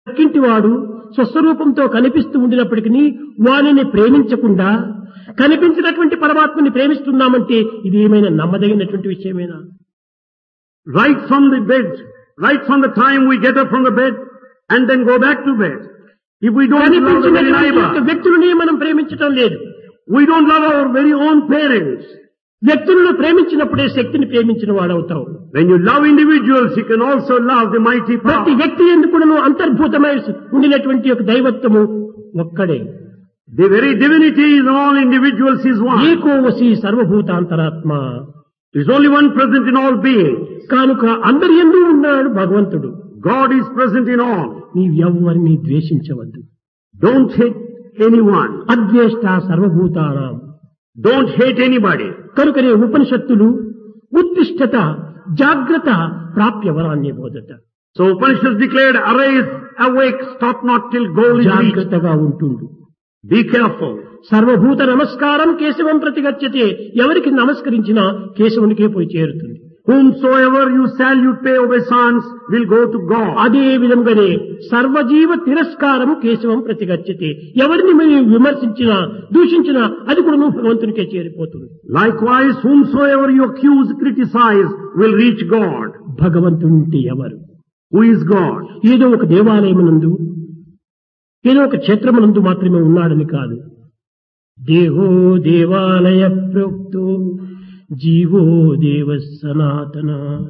పక్కింటి వాడు స్వస్వరూపంతో కనిపిస్తూ ఉండినప్పటికీ వానిని ప్రేమించకుండా కనిపించినటువంటి పరమాత్మని ప్రేమిస్తున్నామంటే ఇది ఏమైనా నమ్మదగినటువంటి విషయమేనా Right from the bed, right from the time we get up from the bed and then go back to bed. If we don't love the very కనిపించినటువంటి యొక్క neighbor, వ్యక్తులని మనం ప్రేమించటం లేదు we don't love our very own parents. వ్యక్తులను ప్రేమించినప్పుడే శక్తిని ప్రేమించిన వాడవుతావు When you love individuals, you can also love the mighty ప్రతి power. వ్యక్తి ఎందుకును అంతర్భూతమై ఉండినటువంటి యొక్క దైవత్వము ఒక్కడే The very divinity in all individuals is one. ఏకోవసి సర్వభూతాంతరాత్మ There is only one present in all beings. కనుక అందరి ఎందు ఉన్నాడు భగవంతుడు God is present in all. నీవెవ్వరిని ద్వేషించవద్దు Don't hate anyone. అద్వేష్ట సర్వభూతానాం Don't hate anybody. కనుకనే ఉపనిషత్తులు ఉత్తిష్టత జాగ్రత్త ప్రాప్య వరాన్ని బోధత So Upanishads declared, arise, awake, stop not till goal is reached. జాగ్రత్తగా ఉంటుండు Be careful. సర్వభూత నమస్కారం కేశవం ప్రతిగచ్చతే ఎవరికి నమస్కరించినా కేశవునికే పోయి చేరుతుంది Whomsoever you salute, pay obeisance, will go to God. అదే విధంగానే సర్వజీవ తిరస్కారం కేశవం ప్రతిగచ్చతే ఎవరిని మీరు విమర్శించినా దూషించినా అది కూడా భగవంతునికే చేరిపోతుంది Likewise, whomsoever you accuse, criticize, will reach God. భగవంతునింటి ఎవరు Who is God? ఏదో ఒక దేవాలయమునందు ఏదో ఒక క్షేత్రమునందు మాత్రమే ఉన్నాడని కాదు దేహో దేవాలయ ప్రోక్తో జీవో దేవ సనాతన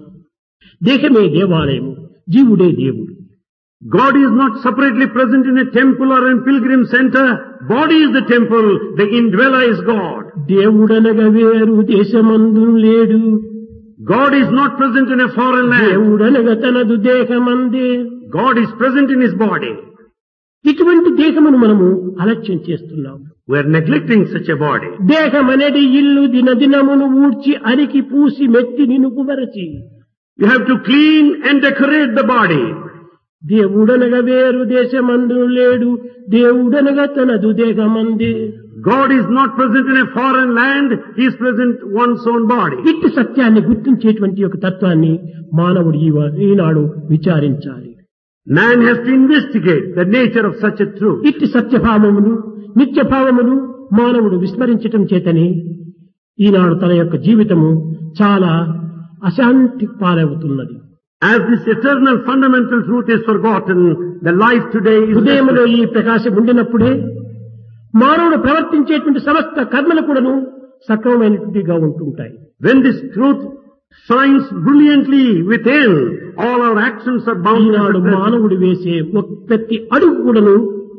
దేహమే దేవాలయము జీవుడే దేవుడు God is not separately present in a temple or in pilgrim center. Body is the temple. The indweller is God. దేవుడనగా వేరు దేశమందు లేడు God is not present in a foreign land. దేవుడనగా తనదు దేహమందే God is present in his body. ఇటువంటి దేహమును మనము అలక్ష్యం చేస్తున్నాం We are neglecting such a body. దేహమనేది ఇల్లు దినదినమును ఊడ్చి అరికి పూసి మెత్తి నినుకువరచి You have to clean and decorate the body. దేవుడనగా వేరు దేశమందు లేడు దేవుడనగా తనదు దేహమందే God is not present in a foreign land. He is present one's own body. ఇట్టి సత్యాన్ని గుర్తించేటువంటి ఒక తత్వాన్ని మానవుడు ఈ- ఈనాడు విచారించాలి Man has to investigate the nature of such a truth. ఇట్టి సత్యభావమును నిత్యభావమును మానవుడు విస్మరించటం చేతనే ఈనాడు తన యొక్క జీవితము చాలా అశాంతి పాలవుతున్నది As this eternal fundamental truth is forgotten, the life today is హృదయంలో ఈ ప్రకాశం ఉండినప్పుడే మానవుడు ప్రవర్తించేటువంటి సమస్త కర్మలు కూడాను సక్రమమైనటువంటిగా ఉంటుంటాయి When this truth shines brilliantly within, all our actions are bound to Eenadu be present. మానవుడు వేసే ఒక ప్రతి అడుగు కూడాను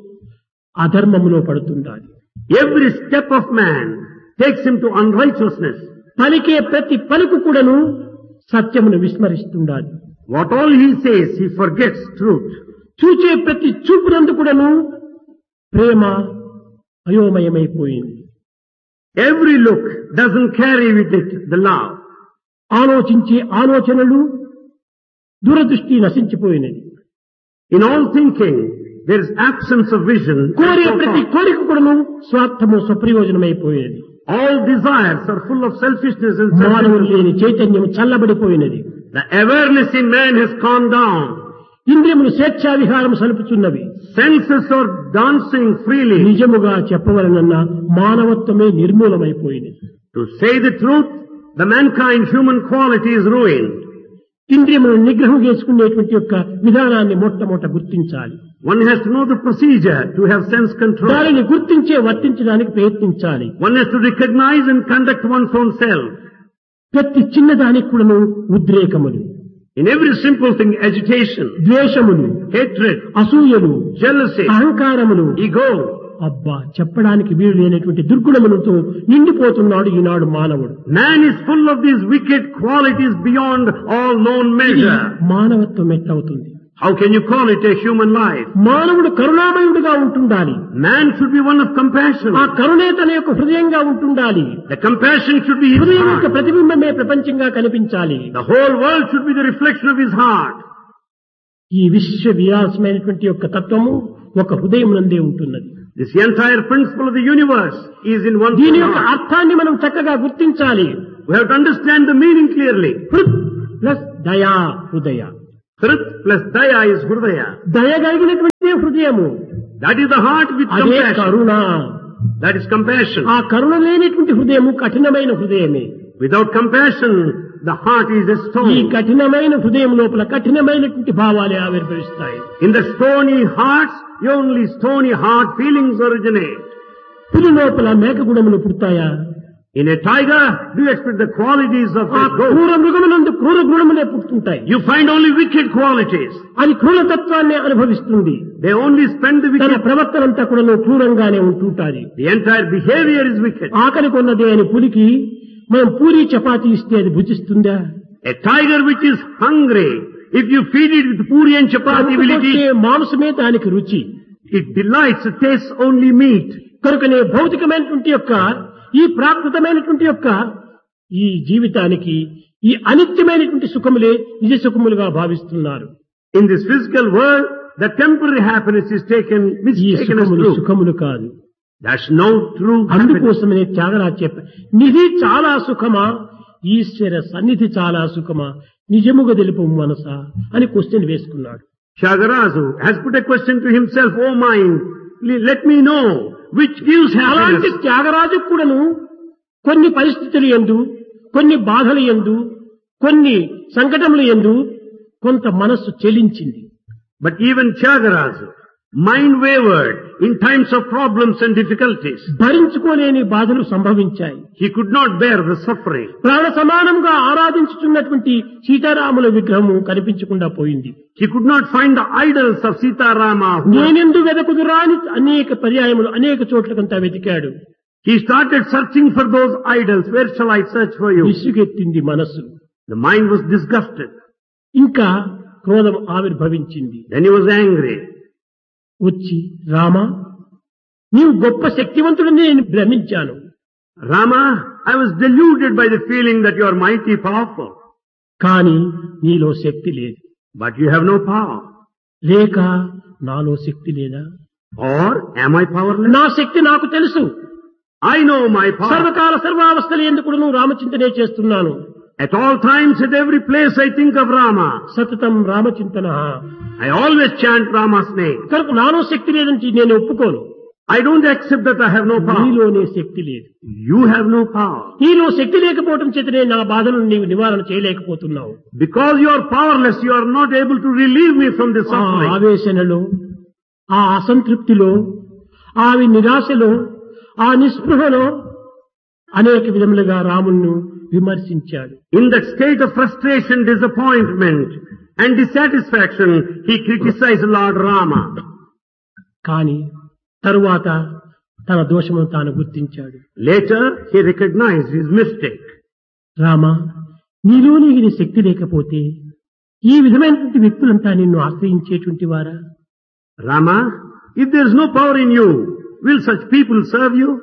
అధర్మములో పడుతుండాలి Every step of man takes him to unrighteousness. పలికే ప్రతి పలుకు కూడాను సత్యమును విస్మరిస్తుండాలి What all he says, he forgets truth. చూచే ప్రతి చూపునందు కూడాను ప్రేమ అయోమయమైపోయింది Every look doesn't carry with it the love. ఆలోచించే ఆలోచనలు దూరదృష్టి నశించిపోయినది In all thinking, there is absence of vision. and కోరే so ప్రతి forth. కోరిక కూడాను స్వార్థము స్వప్రయోజనమైపోయినది All desires are full of selfishness and మానవులు selfishness. లేని చైతన్యం చల్లబడిపోయినది The awareness in man has calmed down. ఇంద్రియములు స్వేచ్ఛా విహారం సలుపుచున్నవి Senses are dancing freely. నిజముగా చెప్పవలనన్న మానవత్వమే నిర్మూలమైపోయింది To say the truth, the mankind human quality is ruined. ఇంద్రియములను నిగ్రహం చేసుకునేటువంటి యొక్క విధానాన్ని మొట్టమొదట గుర్తించాలి One has to know the procedure to have sense control. దానిని గుర్తించే వర్తించడానికి ప్రయత్నించాలి One has to recognize and conduct one's own self. ప్రతి చిన్నదానికి కూడాను ఉద్రేకములు In every simple thing, agitation, ద్వేషములు hatred, అసూయలు jealousy, అహంకారములు ego. అబ్బా చెప్పడానికి వీలు లేనటువంటి దుర్గుణములతో నిండిపోతున్నాడు ఈనాడు మానవుడు Man is full of these wicked qualities beyond all known ఇది measure. మానవత్వం ఎట్లవుతుంది How can you call it a human life? మానవుడు కరుణామయుడుగా ఉంటుండాలి Man should be one of compassion. ఆ కరుణే తన యొక్క హృదయంగా ఉంటుండాలి The compassion should be his హృదయం యొక్క heart. ప్రతిబింబమే ప్రపంచంగా కనిపించాలి The whole world should be the reflection of his heart. ఈ విశ్వ విలాసమైనటువంటి యొక్క తత్వము ఒక హృదయం నందే ఉంటున్నది This entire principle of the universe is in one దీని యొక్క heart. అర్థాన్ని మనం చక్కగా గుర్తించాలి We have to understand the meaning clearly. హృద్ ప్లస్ దయా హృదయ Krit plus daya is Hridaya. దయ కలిగినటువంటి హృదయము That is the heart with అదే compassion. Karuna That is compassion. ఆ కరుణ లేనటువంటి హృదయము కఠినమైన హృదయమే Without compassion, the heart is a ఈ stone. కఠినమైన హృదయం లోపల కఠినమైనటువంటి భావాలే ఆవిర్భవిస్తాయి In the stony hearts, only stony heart feelings originate. పులి లోపల మేక గుణములు పుడతాయా In a tiger, do you expect the qualities of ఆ a goat? క్రూర మృగములందు క్రూర గుణములే పుట్టుకుంటాయి You find only wicked qualities. అది క్రూరతత్వాన్ని అనుభవిస్తుంది They only spend the తన wicked. ప్రవర్తనంతా కూడా క్రూరంగానే ఉంటుంటాది The entire behavior is wicked. ఆకలి కొన్నదే అని పులికి మనం పూరి చపాతి ఇస్తే అది భుజిస్తుందా A tiger which is hungry, if you feed it with puri and chapati, will it అందుకొచ్చే eat? మాంసమే దానికి రుచి It delights, it tastes only meat. కనుకనే భౌతికమైనటువంటి యొక్క ఈ ప్రాకృతమైనటువంటి యొక్క ఈ జీవితానికి ఈ అనిత్యమైనటువంటి సుఖములే నిజ సుఖములుగా భావిస్తున్నారు In this physical world, the temporary happiness is taken, ఈ mistaken as సుఖములు true. సుఖములు కాదు That's no true happiness. అందుకోసమనే త్యాగరాజు చెప్ప నిధి చాలా సుఖమా ఈశ్వర సన్నిధి చాలా సుఖమా నిజముగా తెలుపు మనసా అని క్వశ్చన్ వేసుకున్నాడు Shagarazu has put a question to himself, oh mind, le- let me know which gives అలాంటి happiness. త్యాగరాజు కూడాను కొన్ని పరిస్థితులు ఎందు కొన్ని బాధలు ఎందు కొన్ని సంకటములు ఎందు కొంత మనస్సు చెలించింది But even Tyagaraja, mind wavered in times of problems and difficulties. భరించుకోలేని బాధలు సంభవించాయి He could not bear the suffering. ప్రాణ సమానంగా ఆరాధించుతున్నటువంటి సీతారాముల విగ్రహము కనిపించకుండా పోయింది He could not find the idols of Sita Rama. who- నేనెందు వెదకుదురా అని అనేక పర్యాయములు అనేక చోట్లకంతా వెతికాడు He started searching for those idols. Where shall I search for you? విసుగెత్తింది మనసు The mind was disgusted. ఇంకా క్రోధం ఆవిర్భవించింది Then he was angry. వచ్చి రామా నీవు గొప్ప శక్తివంతుడని నేను భ్రమించాను Rama, I was deluded by the feeling that you are mighty powerful. కానీ నీలో శక్తి లేదు But you have no power. లేక నాలో శక్తి లేదా Or am I powerless? నా శక్తి నాకు తెలుసు I know my power. సర్వకాల సర్వావస్థలు ఎందుకు నువ్వు రామచింతనే చేస్తున్నాను At all times, at every place, I think of Rama. సతతం రామచింతన I always chant Rama's name. కనుక నాలో శక్తి లేదని నేను ఒప్పుకోను I don't accept that I have no power. నీలోనే శక్తి లేదు You have no power. నీలో శక్తి లేకపోవటం చేతనే నా బాధలను నీవు నివారణ చేయలేకపోతున్నావు Because you are powerless, you are not able to relieve me from this ఆ suffering. ఆవేశనలో ఆ అసంతృప్తిలో ఆ నిరాశలో ఆ నిస్పృహలో అనేక విధములుగా రాముణ్ణి విమర్శించాడు In that state of frustration, disappointment, and dissatisfaction, he criticized Lord Rama. కానీ తరువాత తన దోషమును తాను గుర్తించాడు Later, he recognized his mistake. Rama నీలోని ఇది శక్తి లేకపోతే ఈ విధమైనటువంటి వ్యక్తులంతా నిన్ను ఆశ్రయించేటువంటి వారా Rama, if there is no power in you, will such people serve you?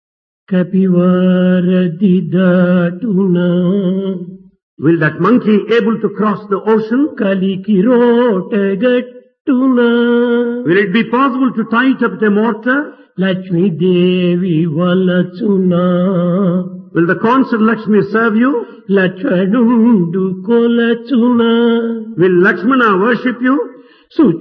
కపివారది దాటునా Will that monkey able to cross the ocean? కలికి రోటగట్టునా Will it be possible to tie it up with a mortar? Lakshmidevi వలచునా Will the consort Lakshmi serve you? లక్ష్మణుండు కొలచునా Will Lakshmana worship you? సు